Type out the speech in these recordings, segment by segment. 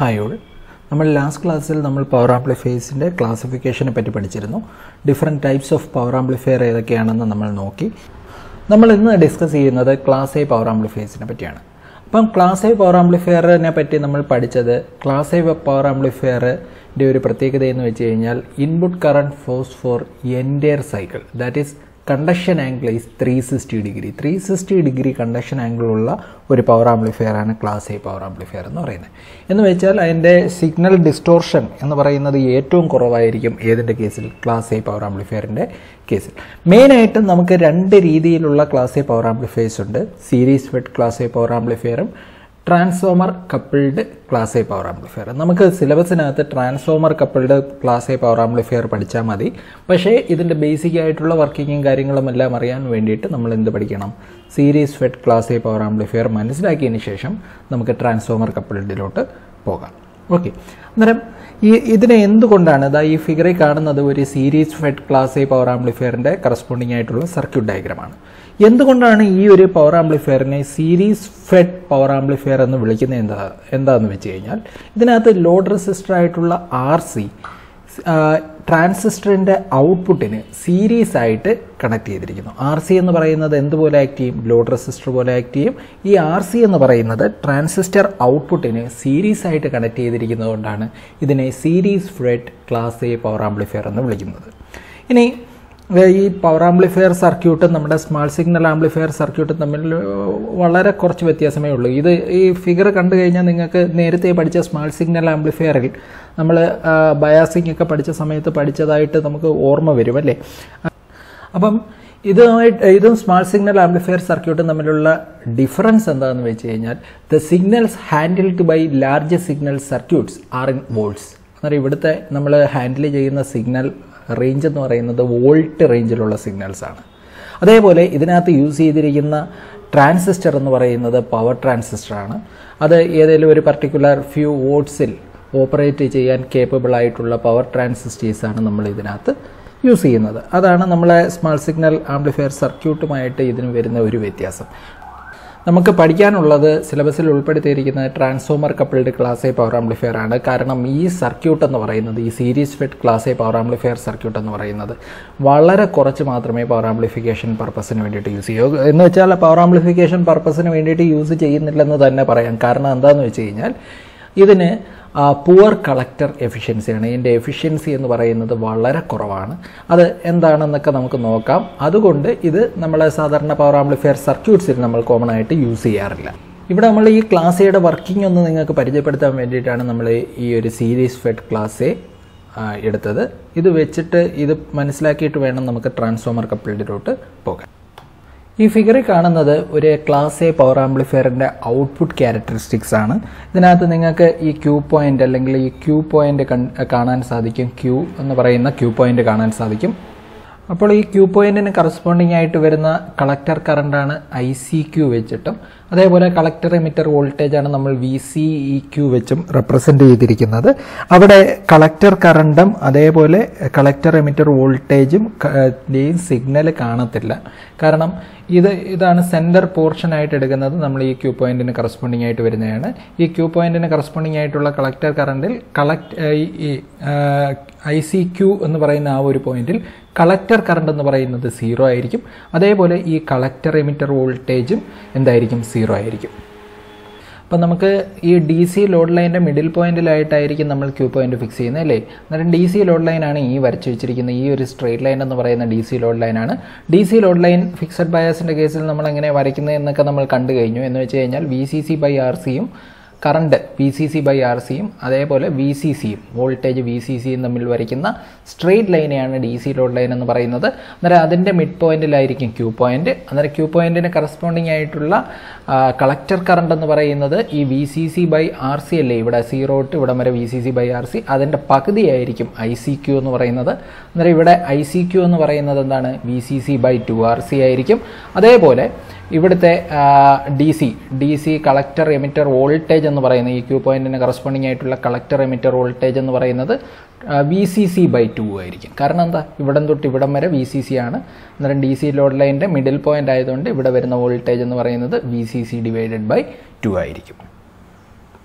hi all നമ്മൾ last ക്ലാസ്സിൽ നമ്മൾ പവർ ആംപ്ലിഫയേഴ്സിൻ്റെ ക്ലാസിഫിക്കേഷനെ പറ്റി പഠിച്ചിരുന്നു different types of power amplifier ഏതൊക്കെയാണെന്ന് നമ്മൾ നോക്കി നമ്മൾ ഇന്ന് ഡിസ്കസ് ചെയ്യുന്നത് ക്ലാസ് എ പവർ ആംപ്ലിഫയേഴ്സിനെ പറ്റിയാണ് അപ്പം ക്ലാസ് എ പവർ ആംപ്ലിഫയറിനെ പറ്റി നമ്മൾ പഠിച്ചത് ക്ലാസ് എ പവർ ആംപ്ലിഫയറിൻ്റെ ഒരു പ്രത്യേകത എന്ന് വെച്ച് കഴിഞ്ഞാൽ input current flows for entire cycle that is conduction angle is three sixty degree three sixty degree conduction ആംഗിളുള്ള ഒരു പവർ ആംപ്ലിഫയർ ആണ് ക്ലാസ് എ പവർ ആംപ്ലിഫയർ എന്ന് പറയുന്നത് എന്ന് വെച്ചാൽ അതിൻ്റെ സിഗ്നൽ ഡിസ്റ്റോർഷൻ എന്ന് പറയുന്നത് ഏറ്റവും കുറവായിരിക്കും ഏതിൻ്റെ കേസിൽ ക്ലാസ് എ പവർ ആംപ്ലിഫയറിൻ്റെ കേസിൽ മെയിനായിട്ടും നമുക്ക് രണ്ട് രീതിയിലുള്ള ക്ലാസ് എ പവർ ആംപ്ലിഫയേഴ്സ് ഉണ്ട് series fed class A power ആംപ്ലിഫയറും transformer coupled class A power amplifier നമുക്ക് സിലബസിനകത്ത് transformer coupled class A power amplifier പഠിച്ചാൽ മതി പക്ഷേ ഇതിൻ്റെ ബേസിക് ആയിട്ടുള്ള വർക്കിങ്ങും കാര്യങ്ങളും എല്ലാം അറിയാൻ വേണ്ടിയിട്ട് നമ്മൾ എന്ത് പഠിക്കണം series fed class A power amplifier മനസ്സിലാക്കിയതിന് ശേഷം നമുക്ക് ട്രാൻസ്ഫോമർ കപ്പിൾഡിലോട്ട് പോകാം ഓക്കെ അന്നേരം ഈ ഇതിനെ എന്തുകൊണ്ടാണ് ഇതാ ഈ ഫിഗറിൽ കാണുന്നത് ഒരു series fed class A power ആംപ്ലിഫയറിൻ്റെ കറസ്പോണ്ടിങ് ആയിട്ടുള്ള സർക്യൂട്ട് ഡയഗ്രമാണ് എന്തുകൊണ്ടാണ് ഈ ഒരു പവർ ആംപ്ലിഫയറിനെ സീരീസ് ഫെഡ് പവർ ആംപ്ലിഫയർ എന്ന് വിളിക്കുന്നത് എന്താ എന്താണെന്ന് വെച്ച് കഴിഞ്ഞാൽ ഇതിനകത്ത് ലോഡ് റെസിസ്റ്റർ ആയിട്ടുള്ള ആർ സി ട്രാൻസിസ്റ്ററിൻ്റെ ഔട്ട്പുട്ടിന് സീരീസ് ആയിട്ട് കണക്ട് ചെയ്തിരിക്കുന്നു ആർ സി എന്ന് പറയുന്നത് എന്തുപോലെ ആക്ട് ചെയ്യും ലോഡ് റെസിസ്റ്റർ പോലെ ആക്ട് ചെയ്യും ഈ ആർ സി എന്ന് പറയുന്നത് ട്രാൻസിസ്റ്റർ ഔട്ട്പുട്ടിന് സീരീസ് ആയിട്ട് കണക്ട് ചെയ്തിരിക്കുന്നതുകൊണ്ടാണ് ഇതിനെ series fed class A power amplifier എന്ന് വിളിക്കുന്നത് ഇനി ഈ പവർ ആംപ്ലിഫയർ സർക്യൂട്ടും നമ്മുടെ സ്മാൾ സിഗ്നൽ ആംപ്ലിഫയർ സർക്യൂട്ടും തമ്മിൽ വളരെ കുറച്ച് വ്യത്യാസമേ ഉള്ളൂ ഇത് ഈ ഫിഗർ കണ്ടു കഴിഞ്ഞാൽ നിങ്ങൾക്ക് നേരത്തെ പഠിച്ച സ്മാൾ സിഗ്നൽ ആംപ്ലിഫയറിൽ നമ്മൾ ബയാസിംഗ് ഒക്കെ പഠിച്ച സമയത്ത് പഠിച്ചതായിട്ട് നമുക്ക് ഓർമ്മ വരും അല്ലേ അപ്പം ഇതുമായിട്ട് ഇതും സ്മാൾ സിഗ്നൽ ആംപ്ലിഫയർ സർക്യൂട്ടും തമ്മിലുള്ള ഡിഫറൻസ് എന്താണെന്ന് വെച്ച് കഴിഞ്ഞാൽ the signals handled by large signal circuits are in volts അന്നേരം ഇവിടുത്തെ നമ്മൾ ഹാൻഡിൽ ചെയ്യുന്ന സിഗ്നൽ റേഞ്ച് എന്ന് പറയുന്നത് വോൾട്ട് റേഞ്ചിലുള്ള സിഗ്നൽസ് ആണ് അതേപോലെ ഇതിനകത്ത് യൂസ് ചെയ്തിരിക്കുന്ന ട്രാൻസിസ്റ്റർ എന്ന് പറയുന്നത് പവർ ട്രാൻസിസ്റ്റർ ആണ് അത് ഏതെങ്കിലും ഒരു പർട്ടിക്കുലർ ഫ്യൂ വോട്ട്സിൽ ഓപ്പറേറ്റ് ചെയ്യാൻ കേപ്പബിൾ ആയിട്ടുള്ള പവർ ട്രാൻസിസ്റ്റേഴ്സ് ആണ് നമ്മൾ ഇതിനകത്ത് യൂസ് ചെയ്യുന്നത് അതാണ് നമ്മളെ സ്മാൾ സിഗ്നൽ ആംപ്ലിഫയർ സർക്യൂട്ടുമായിട്ട് ഇതിന് വരുന്ന ഒരു വ്യത്യാസം നമുക്ക് പഠിക്കാനുള്ളത് സിലബസിൽ ഉൾപ്പെടുത്തിയിരിക്കുന്ന transformer coupled class A power amplifier ആണ് കാരണം ഈ സർക്യൂട്ട് എന്ന് പറയുന്നത് ഈ series fed class A power amplifier circuit എന്ന് പറയുന്നത് വളരെ കുറച്ച് മാത്രമേ പവർ ആംപ്ലിഫിക്കേഷൻ പർപ്പസിന് വേണ്ടിയിട്ട് യൂസ് ചെയ്യൂ എന്ന് വെച്ചാൽ പവർ ആംപ്ലിഫിക്കേഷൻ പർപ്പസിന് വേണ്ടിയിട്ട് യൂസ് ചെയ്യുന്നില്ലെന്ന് തന്നെ പറയാം കാരണം എന്താണെന്ന് വെച്ച് കഴിഞ്ഞാൽ ഇതിന് പുവർ കളക്ടർ എഫിഷ്യൻസിയാണ് ഇതിൻ്റെ എഫിഷ്യൻസി എന്ന് പറയുന്നത് വളരെ കുറവാണ് അത് എന്താണെന്നൊക്കെ നമുക്ക് നോക്കാം അതുകൊണ്ട് ഇത് നമ്മളെ സാധാരണ പവർ ആംപ്ലിഫയർ സർക്യൂട്ട്സിൽ നമ്മൾ കോമൺ ആയിട്ട് യൂസ് ചെയ്യാറില്ല ഇവിടെ നമ്മൾ ഈ ക്ലാസ് എയുടെ വർക്കിംഗ് ഒന്ന് നിങ്ങൾക്ക് പരിചയപ്പെടുത്താൻ വേണ്ടിയിട്ടാണ് നമ്മൾ ഈ ഒരു സീരീസ് ഫെഡ് ക്ലാസ് എ എടുത്തത് ഇത് വെച്ചിട്ട് ഇത് മനസ്സിലാക്കിയിട്ട് വേണം നമുക്ക് ട്രാൻസ്ഫോമർ കപ്പിൾഡിലോട്ട് പോകാൻ ഈ ഫിഗറിൽ കാണുന്നത് ഒരു ക്ലാസ് എ പവർ ആംപ്ലിഫയറിൻ്റെ ഔട്ട്പുട്ട് ക്യാരക്ടറിസ്റ്റിക്സ് ആണ് ഇതിനകത്ത് നിങ്ങൾക്ക് ഈ ക്യൂ പോയിന്റ് അല്ലെങ്കിൽ ഈ ക്യൂ പോയിന്റ് കാണാൻ സാധിക്കും ക്യൂ എന്ന് പറയുന്ന ക്യൂ പോയിന്റ് കാണാൻ സാധിക്കും അപ്പോൾ ഈ ക്യൂ പോയിന്റിന് കറസ്പോണ്ടിങ് ആയിട്ട് വരുന്ന കളക്ടർ കറണ്ടാണ് ഐ സി ക്യൂ വെച്ചിട്ടും അതേപോലെ കളക്ടർ എമിറ്റർ വോൾട്ടേജ് ആണ് നമ്മൾ വി സി ഇ ക്യൂ വെച്ചും റെപ്രസെൻ്റ് ചെയ്തിരിക്കുന്നത് അവിടെ കളക്ടർ കറണ്ടും അതേപോലെ കളക്ടർ എമിറ്റർ വോൾട്ടേജും സിഗ്നൽ കാണത്തില്ല കാരണം ഇത് ഇതാണ് സെൻറ്റർ പോർഷൻ ആയിട്ട് എടുക്കുന്നത് നമ്മൾ ഈ ക്യൂ പോയിന്റിന് കറസ്പോണ്ടിങ് ആയിട്ട് വരുന്നതാണ് ഈ ക്യൂ പോയിന്റിന് കറസ്പോണ്ടിങ് ആയിട്ടുള്ള കളക്ടർ കറണ്ടിൽ കളക്ട് ഈ ഐ സി ക്യൂ എന്ന് പറയുന്ന ആ ഒരു പോയിന്റിൽ കളക്ടർ കറണ്ട് എന്ന് പറയുന്നത് സീറോ ആയിരിക്കും അതേപോലെ ഈ കളക്ടർ എമിറ്റർ വോൾട്ടേജും എന്തായിരിക്കും സീറോ ആയിരിക്കും അപ്പം നമുക്ക് ഈ ഡി സി ലോഡ് ലൈൻ്റെ മിഡിൽ പോയിന്റിലായിട്ടായിരിക്കും നമ്മൾ ക്യൂ പോയിന്റ് ഫിക്സ് ചെയ്യുന്നത് അല്ലേ അന്നേരം ഡി സി ലോഡ് ലൈനാണ് ഈ വരച്ച് വെച്ചിരിക്കുന്ന ഈ ഒരു സ്ട്രെയിറ്റ് ലൈൻ എന്ന് പറയുന്ന ഡി സി ലോഡ് ലൈനാണ് D C load line fixed ബയാസിൻ്റെ കേസിൽ നമ്മൾ എങ്ങനെ വരയ്ക്കുന്നത് എന്നൊക്കെ നമ്മൾ കണ്ടു കഴിഞ്ഞു എന്ന് വെച്ച് കഴിഞ്ഞാൽ V C C by R സിയും current V C C by R സിയും അതേപോലെ വി സി സിയും വോൾട്ടേജ് വി സി സിയും തമ്മിൽ വരയ്ക്കുന്ന സ്ട്രെയിറ്റ് ലൈനെയാണ് ഡി സി ലോഡ് ലൈൻ എന്ന് പറയുന്നത് അന്നേരം അതിൻ്റെ മിഡ് പോയിന്റിലായിരിക്കും ക്യൂ പോയിന്റ് അന്നേരം ക്യൂ പോയിന്റിന് കറസ്പോണ്ടിങ് ആയിട്ടുള്ള കളക്ടർ കറണ്ട് എന്ന് പറയുന്നത് ഈ V C C by R C അല്ലേ ഇവിടെ സീറോ തൊട്ട് ഇവിടം വരെ V C C by R C അതിൻ്റെ പകുതിയായിരിക്കും ഐ സി ക്യൂ എന്ന് പറയുന്നത് അന്നേരം ഇവിടെ ഐ സി ക്യൂ എന്ന് പറയുന്നത് എന്താണ് V C C by two R C ആയിരിക്കും അതേപോലെ ഇവിടുത്തെ D C D C collector emitter voltage എന്ന് പറയുന്ന ഈ ക്യൂ പോയിന്റിന് കറസ്പോണ്ടിങ് ആയിട്ടുള്ള കളക്ടർ എമിറ്റർ വോൾട്ടേജ് എന്ന് പറയുന്നത് V C C by two ആയിരിക്കും കാരണം എന്താ ഇവിടം തൊട്ട് ഇവിടം വരെ വി സി സി ആണ് അന്നേരം ഡി സി ലോഡ് ലൈൻ്റെ മിഡിൽ പോയിന്റ് ആയതുകൊണ്ട് ഇവിടെ വരുന്ന വോൾട്ടേജ് എന്ന് പറയുന്നത് V C C divided by two ആയിരിക്കും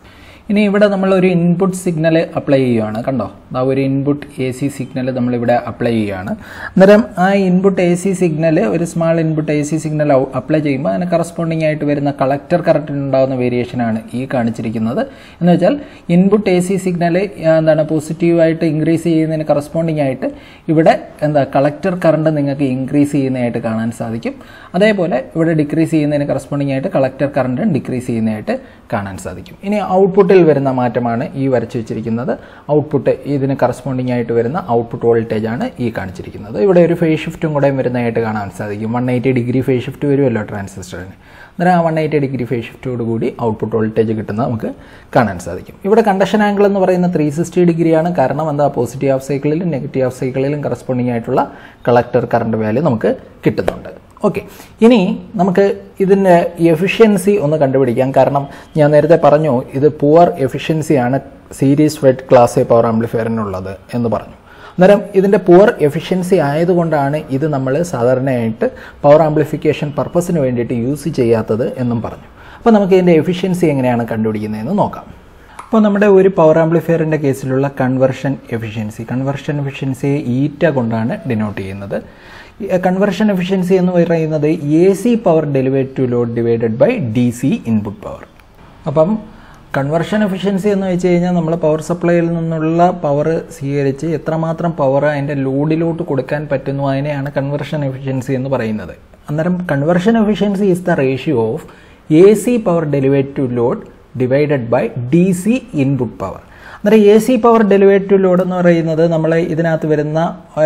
ഇനി ഇവിടെ നമ്മൾ ഒരു ഇൻപുട്ട് സിഗ്നൽ അപ്ലൈ ചെയ്യുകയാണ് കണ്ടോ ആ ഒരു ഇൻപുട്ട് എ സി സിഗ്നൽ നമ്മളിവിടെ അപ്ലൈ ചെയ്യുകയാണ് അന്നേരം ആ ഇൻപുട്ട് എ സി സിഗ്നൽ ഒരു small input A C signal apply ചെയ്യുമ്പോൾ അതിന് കറസ്പോണ്ടിങ് ആയിട്ട് വരുന്ന കളക്ടർ കറക്റ്റിന് ഉണ്ടാകുന്ന വേരിയേഷനാണ് ഈ കാണിച്ചിരിക്കുന്നത് എന്ന് വെച്ചാൽ ഇൻപുട്ട് എ സി സിഗ്നൽ എന്താണ് പോസിറ്റീവായിട്ട് ഇൻക്രീസ് ചെയ്യുന്നതിന് കറസ്പോണ്ടിങ് ആയിട്ട് ഇവിടെ എന്താ കളക്ടർ കറണ്ട് നിങ്ങൾക്ക് ഇൻക്രീസ് ചെയ്യുന്നതായിട്ട് കാണാൻ സാധിക്കും അതേപോലെ ഇവിടെ ഡിക്രീസ് ചെയ്യുന്നതിന് കറസ്പോണ്ടിങ് ആയിട്ട് കളക്ടർ കറണ്ട് ഡിക്രീസ് ചെയ്യുന്നതായിട്ട് കാണാൻ സാധിക്കും ഇനി ഔട്ട്പുട്ടിൽ വരുന്ന മാറ്റമാണ് ഈ വരച്ചു വെച്ചിരിക്കുന്നത് ഔട്ട്പുട്ട് ഇതിന് കറസ്പോണ്ടിങ് ആയിട്ട് വരുന്ന ഔട്ട്പുട്ട് വോൾട്ടേജ് ആണ് ഈ കാണിച്ചിരിക്കുന്നത് ഇവിടെ ഒരു ഫേസ് ഷിഫ്റ്റും കൂടെ വരുന്നതായിട്ട് കാണാൻ സാധിക്കും one eighty degree phase shift വരുമല്ലോ ട്രാൻസിസ്റ്ററിന് അന്നേരം ആ വൺ എയ്റ്റി ഡിഗ്രി ഫേസ് ഷിഫ്റ്റോട് കൂടി ഔട്ട്പുട്ട് വോൾട്ടേജ് കിട്ടുന്നത് നമുക്ക് കാണാൻ സാധിക്കും ഇവിടെ കണ്ടക്ഷൻ ആംഗിൾ എന്ന് പറയുന്ന ത്രീ സിക്സ്റ്റി ഡിഗ്രിയാണ് കാരണം എന്താ പോസിറ്റീവ് ഹാഫ് സൈക്കിളിലും നെഗറ്റീവ് ഹാഫ് സൈക്കിളിലും കറസ്പോണ്ടിങ് ആയിട്ടുള്ള കളക്ടർ കറണ്ട് വാല്യൂ നമുക്ക് കിട്ടുന്നുണ്ട് ഓക്കെ ഇനി നമുക്ക് ഇതിൻ്റെ എഫിഷ്യൻസി ഒന്ന് കണ്ടുപിടിക്കാം കാരണം ഞാൻ നേരത്തെ പറഞ്ഞു ഇത് പുവർ എഫിഷ്യൻസിയാണ് series fed class A power ആംപ്ലിഫയറിനുള്ളത് എന്ന് പറഞ്ഞു അന്നേരം ഇതിൻ്റെ പുവർ എഫിഷ്യൻസി ആയതുകൊണ്ടാണ് ഇത് നമ്മൾ സാധാരണയായിട്ട് പവർ ആംപ്ലിഫിക്കേഷൻ പർപ്പസിന് വേണ്ടിയിട്ട് യൂസ് ചെയ്യാത്തത് എന്നും പറഞ്ഞു അപ്പോൾ നമുക്ക് ഇതിൻ്റെ എഫിഷ്യൻസി എങ്ങനെയാണ് കണ്ടുപിടിക്കുന്നതെന്ന് നോക്കാം അപ്പോൾ നമ്മുടെ ഒരു പവർ ആംപ്ലിഫയറിൻ്റെ കേസിലുള്ള കൺവെർഷൻ എഫിഷ്യൻസി കൺവെർഷൻ എഫിഷ്യൻസിയെ ഈറ്റ കൊണ്ടാണ് ഡിനോട്ട് ചെയ്യുന്നത് കൺവെർഷൻ എഫിഷ്യൻസി എന്ന് പറയുന്നത് A C power delivered to load divided by D C input power അപ്പം കൺവെർഷൻ എഫിഷ്യൻസി എന്ന് വെച്ച് കഴിഞ്ഞാൽ നമ്മൾ പവർ സപ്ലൈയിൽ നിന്നുള്ള പവർ സ്വീകരിച്ച് എത്രമാത്രം പവർ അതിൻ്റെ ലോഡിലോട്ട് കൊടുക്കാൻ പറ്റുന്നു അതിനെയാണ് കൺവെർഷൻ എഫിഷ്യൻസി എന്ന് പറയുന്നത് അന്നേരം conversion efficiency is the ratio of A C power delivered to load divided by D C input power അന്നേരം A C power delivered to load എന്ന് പറയുന്നത് നമ്മൾ ഇതിനകത്ത് വരുന്ന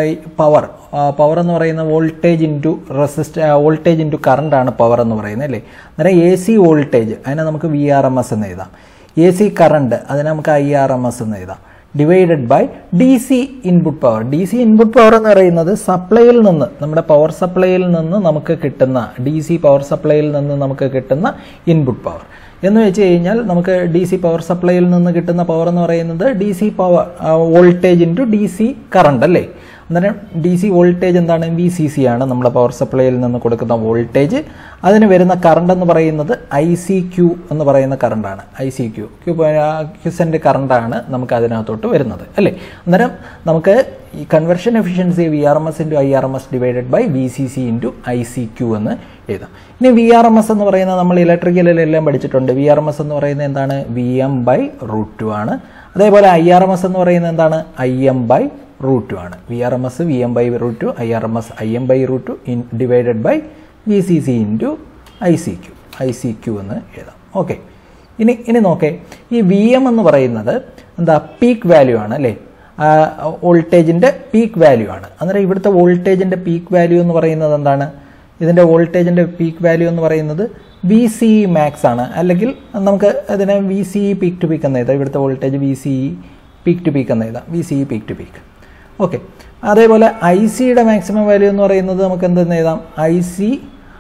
പവർ പവർ എന്ന് പറയുന്ന voltage into resist voltage into current ആണ് power എന്ന് പറയുന്നത് അല്ലേ അന്നേരം എ സി വോൾട്ടേജ് അതിനെ നമുക്ക് വി ആർ എം എസ് എന്ന് എഴുതാം എ സി കറണ്ട് അതിനെ നമുക്ക് ഐ ആർ എം എസ് എന്ന് എഴുതാം divided by D C input power D C input power എന്ന് പറയുന്നത് സപ്ലൈയിൽ നിന്ന് നമ്മുടെ പവർ സപ്ലൈയിൽ നിന്ന് നമുക്ക് കിട്ടുന്ന ഡി സി പവർ സപ്ലൈയിൽ നിന്ന് നമുക്ക് കിട്ടുന്ന ഇൻപുട്ട് പവർ എന്ന് വെച്ച് കഴിഞ്ഞാൽ നമുക്ക് ഡി സി പവർ സപ്ലൈയിൽ നിന്ന് കിട്ടുന്ന പവർ എന്ന് പറയുന്നത് D C power voltage into D C current അല്ലേ അന്നേരം ഡി സി വോൾട്ടേജ് എന്താണ് വി സി സി ആണ് നമ്മുടെ പവർ സപ്ലൈയിൽ നിന്ന് കൊടുക്കുന്ന വോൾട്ടേജ് അതിന് വരുന്ന കറണ്ട് എന്ന് പറയുന്നത് ഐ സി ക്യൂ എന്ന് പറയുന്ന കറണ്ടാണ് I C Q Q quiescent കറണ്ടാണ് നമുക്ക് അതിനകത്തോട്ട് വരുന്നത് അല്ലേ അന്നേരം നമുക്ക് ഈ conversion efficiency V R M S into I R M S divided by V C C into I C Q എന്ന് എഴുതാം ഇനി വി ആർ എം എസ് എന്ന് പറയുന്നത് നമ്മൾ ഇലക്ട്രിക്കലിലെല്ലാം പഠിച്ചിട്ടുണ്ട് വി ആർ എം എസ് എന്ന് പറയുന്നത് എന്താണ് V M by root two ആണ് അതേപോലെ ഐ ആർ എം എസ് എന്ന് പറയുന്നത് എന്താണ് I M by root two ആണ് V R M S V M by root two I R M S I M by root two in divided by V C C into I C Q I C Q എന്ന് എഴുതാം okay ഇനി ഇനി നോക്കേ ഈ V M എന്ന് പറയുന്നത് എന്താ peak value ആണ് അല്ലേ വോൾട്ടേജിൻ്റെ പീക്ക് വാല്യൂ ആണ് അന്നേരം ഇവിടുത്തെ വോൾട്ടേജിൻ്റെ പീക്ക് വാല്യൂ എന്ന് പറയുന്നത് എന്താണ് ഇതിൻ്റെ വോൾട്ടേജിൻ്റെ പീക്ക് വാല്യൂ എന്ന് പറയുന്നത് വി സി മാക്സ് ആണ് അല്ലെങ്കിൽ നമുക്ക് അതിനെ V C peak to peak എന്ന് എഴുതാം ഇവിടുത്തെ voltage V C peak to peak എന്ന് എഴുതാം V C peak to peak okay അതേപോലെ ഐ സിയുടെ മാക്സിമം വാല്യൂ എന്ന് പറയുന്നത് നമുക്ക് എന്തെന്ന് എഴുതാം ഐ സി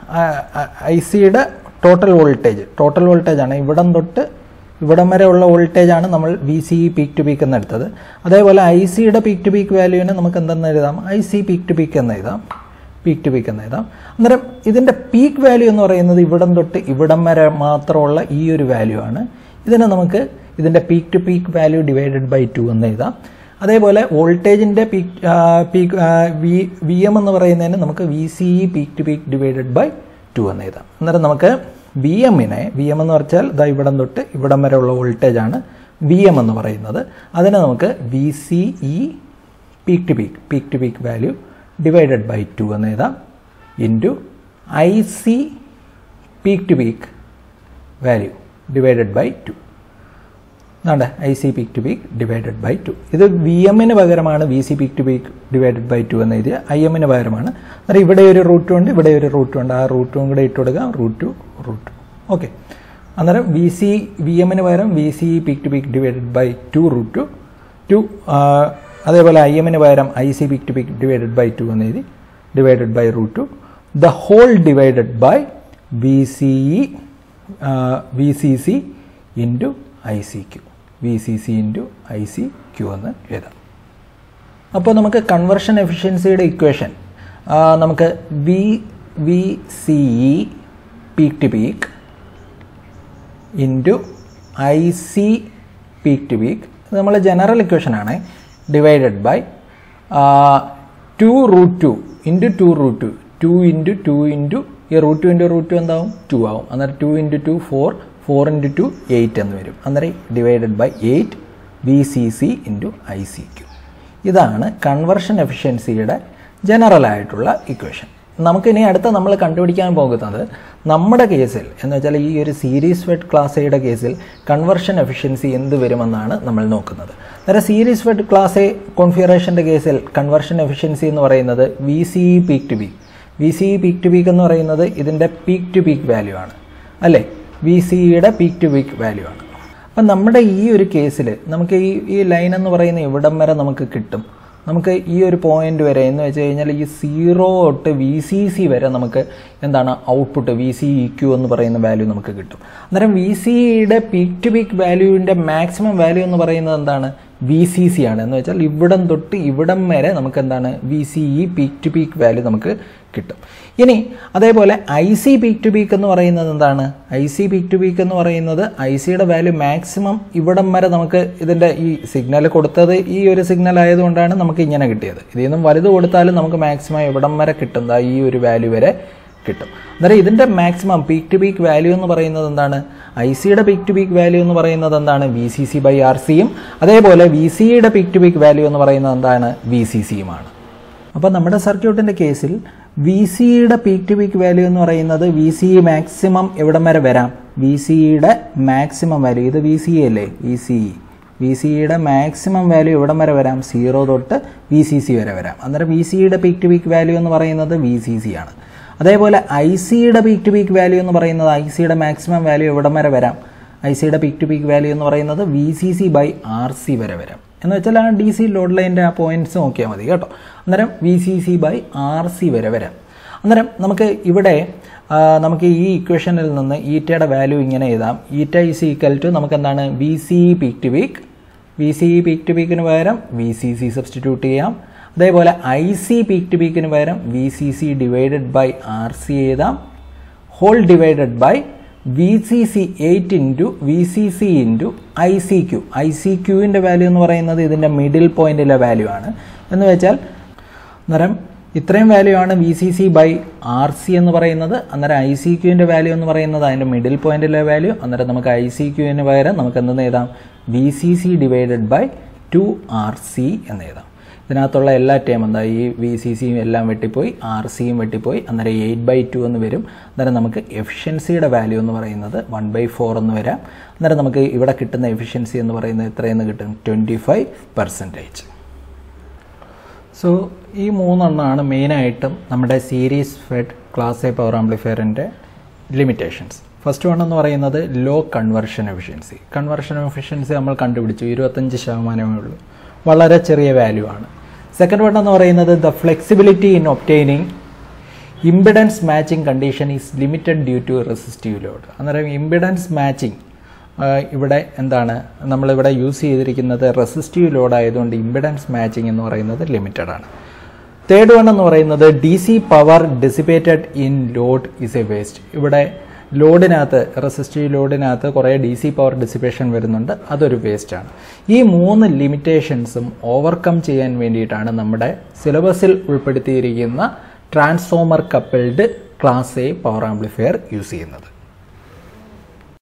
ഐ സിയുടെ ടോട്ടൽ വോൾട്ടേജ് ടോട്ടൽ വോൾട്ടേജ് ആണ് ഇവിടം തൊട്ട് ഇവിടം വരെ ഉള്ള വോൾട്ടേജ് ആണ് നമ്മൾ V C peak to peak എന്ന് എടുത്തത് അതേപോലെ ഐ സിയുടെ പീക്ക് ടു പീക്ക് വാല്യൂവിനെ നമുക്ക് എന്തെന്ന് എഴുതാം I C peak to peak എന്ന് എഴുതാം പീക്ക് ടു പീക്ക് എന്ന് എഴുതാം അന്നേരം ഇതിൻ്റെ പീക്ക് വാല്യൂ എന്ന് പറയുന്നത് ഇവിടം തൊട്ട് ഇവിടം വരെ മാത്രമുള്ള ഈ ഒരു വാല്യൂ ആണ് ഇതിനെ നമുക്ക് ഇതിൻ്റെ peak to peak value divided by two എന്ന് എഴുതാം അതേപോലെ വോൾട്ടേജിൻ്റെ peak peak V V M എന്ന് പറയുന്നതിന് നമുക്ക് V C E peak to peak divided by two എന്ന് എഴുതാം അന്നേരം നമുക്ക് വി എമ്മിനെ വി എം എന്ന് പറഞ്ഞാൽ ഇതാ ഇവിടം തൊട്ട് ഇവിടം വരെ ഉള്ള വോൾട്ടേജാണ് വി എം എന്ന് പറയുന്നത് അതിനെ നമുക്ക് V C E peak to peak peak to peak value divided by two എന്ന് എഴുതാം into I C peak to peak value divided by two എന്നാണ്ട് I C peak to peak divided by two ഇത് V എമ്മിന് പകരമാണ് V C peak to peak divided by two എന്ന് എഴുതിയ I എമ്മിന് പകരമാണ് അന്നേരം ഇവിടെ ഒരു റൂട്ടും ഉണ്ട് ഇവിടെ ഒരു റൂട്ടും ഉണ്ട് ആ റൂട്ടും കൂടെ ഇട്ട് കൊടുക്കാം root two root two okay അന്നേരം വി സി വി എമ്മിന് പകരം V C peak to peak divided by two root two two അതേപോലെ ഐ എമ്മിന് പകരം I C peak to peak divided by two എന്ന് എഴുതി divided by root two the whole divided by V C E V C C into I C Q V C C into I C Q എന്ന് എഴുതാം അപ്പോൾ നമുക്ക് conversion എഫിഷ്യൻസിയുടെ equation നമുക്ക് V V C E peak to peak into I C peak to peak ഇത് നമ്മൾ general equation ആണ് divided by two root two into two root two two into two into ഈ root two into root two എന്താവും two ആവും അന്നേരം two into two four four into two eight എന്ന് വരും അന്നേരം divided by eight B C C into I C Q ഇതാണ് conversion എഫിഷ്യൻസിയുടെ general ആയിട്ടുള്ള ഇക്വേഷൻ നമുക്കിനി അടുത്ത നമ്മൾ കണ്ടുപിടിക്കാൻ പോകുന്നത് നമ്മുടെ കേസിൽ എന്ന് വെച്ചാൽ ഈ ഒരു സീരീസ് വെഡ് ക്ലാസ് എയുടെ കേസിൽ കൺവർഷൻ എഫിഷ്യൻസി എന്ത് വരുമെന്നാണ് നമ്മൾ നോക്കുന്നത് അന്നേരം സീരീസ് വെഡ് ക്ലാസ് എ കോൺഫിഗറേഷൻ്റെ കേസിൽ കൺവർഷൻ എഫിഷ്യൻസി എന്ന് പറയുന്നത് V C E peak to peak V C E peak to peak എന്ന് പറയുന്നത് ഇതിൻ്റെ പീക്ക് ടു പീക്ക് വാല്യൂ ആണ് അല്ലേ വി സിയുടെ പീക്ക് ടു പീക്ക് വാല്യൂ ആണ് അപ്പം നമ്മുടെ ഈ ഒരു കേസിൽ നമുക്ക് ഈ ഈ ലൈൻ എന്ന് പറയുന്ന ഇവിടം വരെ നമുക്ക് കിട്ടും നമുക്ക് ഈ ഒരു പോയിന്റ് വരെ എന്ന് വെച്ച് കഴിഞ്ഞാൽ ഈ സീറോ തൊട്ട് വി സി സി വരെ നമുക്ക് എന്താണ് output V C E Q എന്ന് പറയുന്ന വാല്യൂ നമുക്ക് കിട്ടും അന്നേരം വി സിയുടെ പീക്ക് ടു പീക്ക് വാല്യൂവിൻ്റെ മാക്സിമം വാല്യൂ എന്ന് പറയുന്നത് എന്താണ് വി സി സി ആണ് എന്ന് വെച്ചാൽ ഇവിടം തൊട്ട് ഇവിടം വരെ നമുക്ക് എന്താണ് V C E peak to peak value നമുക്ക് കിട്ടും ഇനി അതേപോലെ I C peak to peak എന്ന് പറയുന്നത് എന്താണ് I C peak to peak എന്ന് പറയുന്നത് ഐ സിയുടെ വാല്യൂ മാക്സിമം ഇവിടം വരെ നമുക്ക് ഇതിൻ്റെ ഈ സിഗ്നൽ കൊടുത്തത് ഈ ഒരു സിഗ്നൽ ആയതുകൊണ്ടാണ് നമുക്ക് ഇങ്ങനെ കിട്ടിയത് ഇതിൽ നിന്നും വലുത് കൊടുത്താലും നമുക്ക് മാക്സിമം ഇവിടം വരെ കിട്ടുന്ന ഈ ഒരു വാല്യൂ വരെ കിട്ടും അന്നേരം ഇതിൻ്റെ maximum peak to peak value എന്ന് പറയുന്നത് എന്താണ് ഐ സിയുടെ പീക്ക് ടു പീക്ക് വാല്യൂ എന്ന് പറയുന്നത് എന്താണ് V C C by R സിയും അതേപോലെ വി സിയുടെ പീക്ക് ടു പീക്ക് വാല്യൂ എന്ന് പറയുന്നത് എന്താണ് വി സി സിയുമാണ് അപ്പോൾ നമ്മുടെ സർക്യൂട്ടിൻ്റെ കേസിൽ വി സിയുടെ പീക്ക് ടു പീക്ക് വാല്യൂ എന്ന് പറയുന്നത് വി സി മാക്സിമം എവിടം വരെ വരാം വി സിയുടെ മാക്സിമം വാല്യൂ ഇത് വി സി അല്ലേ വി സി വി സിയുടെ മാക്സിമം വാല്യൂ എവിടം വരെ വരാം സീറോ തൊട്ട് വി സി സി വരെ വരാം അന്നേരം വി സിയുടെ പീക്ക് ടു പീക്ക് വാല്യൂ എന്ന് പറയുന്നത് വി സി സി ആണ് അതേപോലെ ഐ സിയുടെ പീക്ക് ടു പീക്ക് വാല്യൂ എന്ന് പറയുന്നത് ഐ സിയുടെ മാക്സിമം വാല്യൂ എവിടം വരെ വരാം ഐ സിയുടെ പീക്ക് ടു പീക്ക് വാല്യൂ എന്ന് പറയുന്നത് V C C by R C വരെ വരാം എന്ന് വെച്ചാൽ ആ ഡി സി ലോഡ് ലൈൻ്റെ ആ പോയിന്റ്സ് നോക്കിയാൽ മതി കേട്ടോ അന്നേരം V C C by R C വരെ വരാം അന്നേരം നമുക്ക് ഇവിടെ ആ, നമുക്ക് ഈ ഇക്വേഷനിൽ നിന്ന് ഈറ്റയുടെ വാല്യൂ ഇങ്ങനെ എഴുതാം ഈറ്റ ഈസ് ഈക്വൽ ടു നമുക്ക് എന്താണ് V C peak to peak V C peak to പീക്കിന് പകരം വി സി സി സബ്സ്റ്റിറ്റ്യൂട്ട് ചെയ്യാം അതേപോലെ ഐ സി പീക്ക് ടു പീക്കിന് പകരം V C C divided by R C എഴുതാം whole divided by V C C eight into V C C into I C Q I C ക്യൂവിൻ്റെ വാല്യൂ എന്ന് പറയുന്നത് ഇതിൻ്റെ മിഡിൽ പോയിന്റിലെ വാല്യൂ ആണ് എന്ന് വെച്ചാൽ അന്നേരം ഇത്രയും വാല്യൂ ആണ് V C C by R C എന്ന് പറയുന്നത് അന്നേരം ഐ സി ക്യൂവിൻ്റെ വാല്യൂ എന്ന് പറയുന്നത് അതിൻ്റെ മിഡിൽ പോയിന്റിലെ വാല്യൂ അന്നേരം നമുക്ക് ഐ സി ക്യൂവിന് പകരം നമുക്ക് എന്തെന്ന് എഴുതാം V C C divided by two R C എന്ന് എഴുതാം ഇതിനകത്തുള്ള എല്ലാ ടേം എന്താ ഈ വി സി സിയും എല്ലാം വെട്ടിപ്പോയി ആർ സിയും വെട്ടിപ്പോയി അന്നേരം എയ്റ്റ് ബൈ ടു എന്ന് വരും അന്നേരം നമുക്ക് എഫിഷ്യൻസിയുടെ വാല്യൂ എന്ന് പറയുന്നത് വൺ ബൈ ഫോർ എന്ന് വരാം അന്നേരം നമുക്ക് ഇവിടെ കിട്ടുന്ന എഫിഷ്യൻസി എന്ന് പറയുന്നത് എത്രയെന്ന് കിട്ടും ട്വൻറ്റി ഫൈവ് പെർസെൻറ്റേജ് സോ ഈ മൂന്നെണ്ണമാണ് മെയിനായിട്ടും നമ്മുടെ series fed class A power ആംപ്ലിഫയറിൻ്റെ ലിമിറ്റേഷൻസ് ഫസ്റ്റ് വൺ എന്ന് പറയുന്നത് low conversion efficiency conversion efficiency നമ്മൾ കണ്ടുപിടിച്ചു ഇരുപത്തഞ്ച് ശതമാനമേ ഉള്ളൂ വളരെ ചെറിയ വാല്യൂ ആണ് സെക്കൻഡ് വൺ എന്ന് പറയുന്നത് the flexibility in obtaining impedance matching condition is limited due to resistive load അന്നേരം ഇമ്പിഡൻസ് മാച്ചിങ് ഇവിടെ എന്താണ് നമ്മളിവിടെ യൂസ് ചെയ്തിരിക്കുന്നത് റെസിസ്റ്റീവ് ലോഡ് ആയതുകൊണ്ട് ഇമ്പിഡൻസ് മാച്ചിങ് എന്ന് പറയുന്നത് ലിമിറ്റഡ് ആണ് തേർഡ് വൺ എന്ന് പറയുന്നത് D C power dissipated in load is a waste ഇവിടെ ലോഡിനകത്ത് റെസിസ്റ്റീവ് ലോഡിനകത്ത് കുറേ ഡി സി പവർ ഡിസിപ്പേഷൻ വരുന്നുണ്ട് അതൊരു വേസ്റ്റ് ആണ് ഈ മൂന്ന് ലിമിറ്റേഷൻസും ഓവർകം ചെയ്യാൻ വേണ്ടിയിട്ടാണ് നമ്മുടെ സിലബസിൽ ഉൾപ്പെടുത്തിയിരിക്കുന്ന transformer coupled class A power amplifier use ചെയ്യുന്നത്